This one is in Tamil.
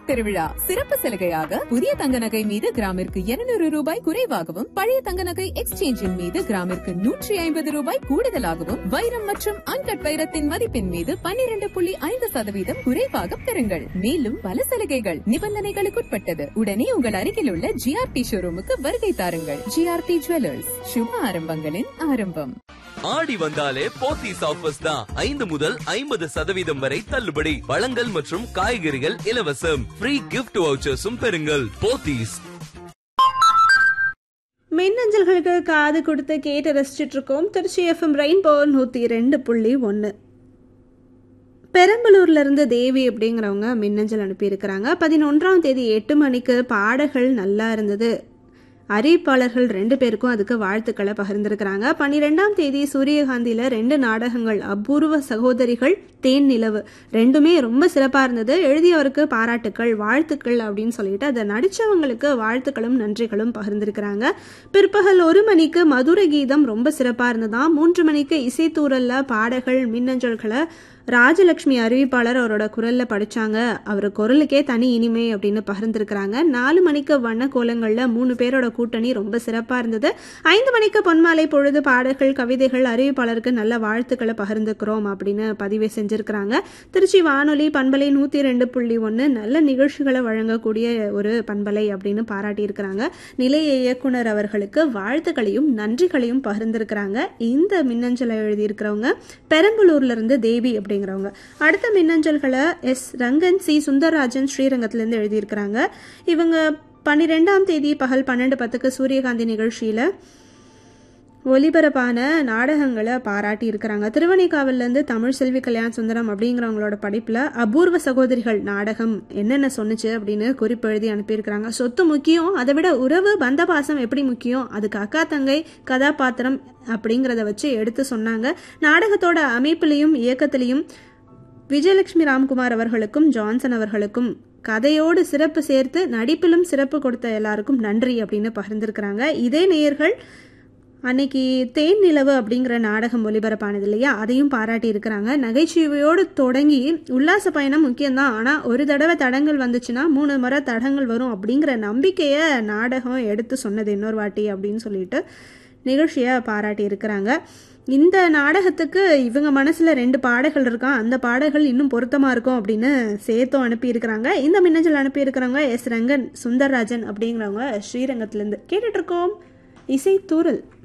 திருவிழா சிறப்பு சலுகையாக புதிய தங்க நகை மீது கிராமிற்கு 200 ரூபாய் குறைவாகவும் பழைய தங்க நகை எக்ஸ்சேஞ்சின் மீது கிராமிற்கு நூற்றி ஐம்பது ரூபாய் கூடுதலாகவும் வைரம் மற்றும் அன்கட் வைரத்தின் மதிப்பின் மீது 12.5% புள்ளி ஐந்து சதவீதம் குறைவாக பெறுங்கள் மேலும் பல சலுகைகள் நிபந்தனைகளுக்குட்பட்டது உடனே உங்கள் அருகில் உள்ள ஜிஆர்டி ஷோரூமுக்கு வருகை தாருங்கள் ஜிஆர்டி ஜுவல்லர்ஸ் சுப ஆரம்பங்களின் ஆரம்பம் ஆடி வந்தாலே போத்தீஸ் ஆஃபர்ஸ் தான் ஐந்து முதல் ஐம்பது சதவீதம் வரை தள்ளுபடி பழங்கள் மற்றும் காய்கறிகள் இலவசம் ஃப்ரீ கிஃப்ட் வவுச்சர்ஸும் பெறுங்கள் போத்தீஸ் மின்னஞ்சல்களுக்கு காது கொடுத்து கேட்டு ரசிச்சிட்டு இருக்கோம் திருச்சி எஃப்எம் ரெயின்போ நூற்றி ரெண்டு புள்ளி ஒன்று பெரம்பலூர்ல இருந்து தேவி அப்படிங்கிறவங்க மின்னஞ்சல் அனுப்பியிருக்கிறாங்க பதினொன்றாம் தேதி எட்டு மணிக்கு பாடல்கள் நல்லா இருந்தது அறிவிப்பாளர்கள் ரெண்டு பேருக்கும் அதுக்கு வாழ்த்துக்களை பகிர்ந்திருக்கிறாங்க பன்னிரெண்டாம் தேதி சூரியகாந்தியில் ரெண்டு நாடகங்கள் அபூர்வ சகோதரிகள் தேன் நிலவு ரெண்டுமே ரொம்ப சிறப்பாக இருந்தது எழுதியவருக்கு பாராட்டுக்கள் வாழ்த்துக்கள் அப்படின்னு சொல்லிட்டு அதை நடித்தவங்களுக்கு வாழ்த்துக்களும் நன்றிகளும் பகிர்ந்திருக்கிறாங்க பிற்பகல் ஒரு மணிக்கு மதுரை கீதம் ரொம்ப சிறப்பாக இருந்ததாம் மூன்று மணிக்கு இசைத்தூரல்ல பாடல்கள் மின்னஞ்சல்களை ராஜலட்சுமி அறிவிப்பாளர் அவரோட குரல்ல படிச்சாங்க அவர் குரலுக்கே தனி இனிமை அப்படின்னு பகிர்ந்திருக்கிறாங்க நாலு மணிக்கு வண்ண கோலங்கள்ல மூணு பேரோட கூட்டணி ரொம்ப சிறப்பா இருந்தது ஐந்து மணிக்கு பொன்மாலை பொழுது பாடல்கள் கவிதைகள் அறிவிப்பாளருக்கு நல்ல வாழ்த்துக்களை பகிர்ந்துக்கிறோம் அப்படின்னு பதிவு செஞ்சிருக்கிறாங்க திருச்சி வானொலி பண்பலை நூத்தி ரெண்டு புள்ளி ஒன்று நல்ல நிகழ்ச்சிகளை வழங்கக்கூடிய ஒரு பண்பலை அப்படின்னு பாராட்டியிருக்கிறாங்க நிலைய இயக்குனர் அவர்களுக்கு வாழ்த்துக்களையும் நன்றிகளையும் பகிர்ந்திருக்கிறாங்க இந்த மின்னஞ்சலை எழுதியிருக்கிறவங்க பெரம்பலூர்ல இருந்து தேவி அப்படிங்கிறவங்க அடுத்த மின்னஞ்சல்களை எஸ் ரங்கன் சி சுந்தரராஜன் ஸ்ரீரங்கத்திலேருந்து எழுதியிருக்கிறாங்க இவங்க பன்னிரெண்டாம் தேதி பகல் பன்னெண்டு பத்துக்கு சூரியகாந்தி நிகழ்ச்சியில் ஒலிபரப்பான நாடகங்களை பாராட்டி இருக்கிறாங்க திருவணிக்காவிலேருந்து தமிழ் செல்வி கல்யாண சுந்தரம் அப்படிங்கிறவங்களோட படிப்பில் அபூர்வ சகோதரிகள் நாடகம் என்னென்ன சொன்னுச்சு அப்படின்னு குறிப்பு எழுதி அனுப்பியிருக்கிறாங்க சொத்து முக்கியம் அதை விட உறவு பந்த பாசம் எப்படி முக்கியம் அதுக்கு அக்கா தங்கை கதாபாத்திரம் அப்படிங்கிறத வச்சு எடுத்து சொன்னாங்க நாடகத்தோட அமைப்பிலையும் இயக்கத்திலையும் விஜயலட்சுமி ராம்குமார் அவர்களுக்கும் ஜான்சன் அவர்களுக்கும் கதையோடு சிறப்பு சேர்த்து நடிப்பிலும் சிறப்பு கொடுத்த எல்லாருக்கும் நன்றி அப்படின்னு பகிர்ந்திருக்கிறாங்க இதே நேயர்கள் அன்னைக்கு தேன் நிலவு அப்படிங்கிற நாடகம் ஒலிபரப்பானது இல்லையா அதையும் பாராட்டி இருக்கிறாங்க நகைச்சுவையோடு தொடங்கி உல்லாச பயணம் முக்கியம்தான் ஆனால் ஒரு தடவை தடங்கள் வந்துச்சுன்னா மூணு முறை தடங்கள் வரும் அப்படிங்கிற நம்பிக்கையை நாடகம் எடுத்து சொன்னது இன்னொரு வாட்டி அப்படின்னு சொல்லிட்டு நிகழ்ச்சியை பாராட்டி இருக்கிறாங்க இந்த நாடகத்துக்கு இவங்க மனசில் ரெண்டு பாடல்கள் இருக்கான் அந்த பாடல்கள் இன்னும் பொருத்தமாக இருக்கும் அப்படின்னு சேர்த்தும் அனுப்பியிருக்கிறாங்க இந்த மின்னஞ்சல் அனுப்பியிருக்கிறவங்க எஸ் ரங்கன் சுந்தர்ராஜன் அப்படிங்கிறவங்க ஸ்ரீரங்கத்துலேருந்து கேட்டுட்ருக்கோம் இசை தூரல்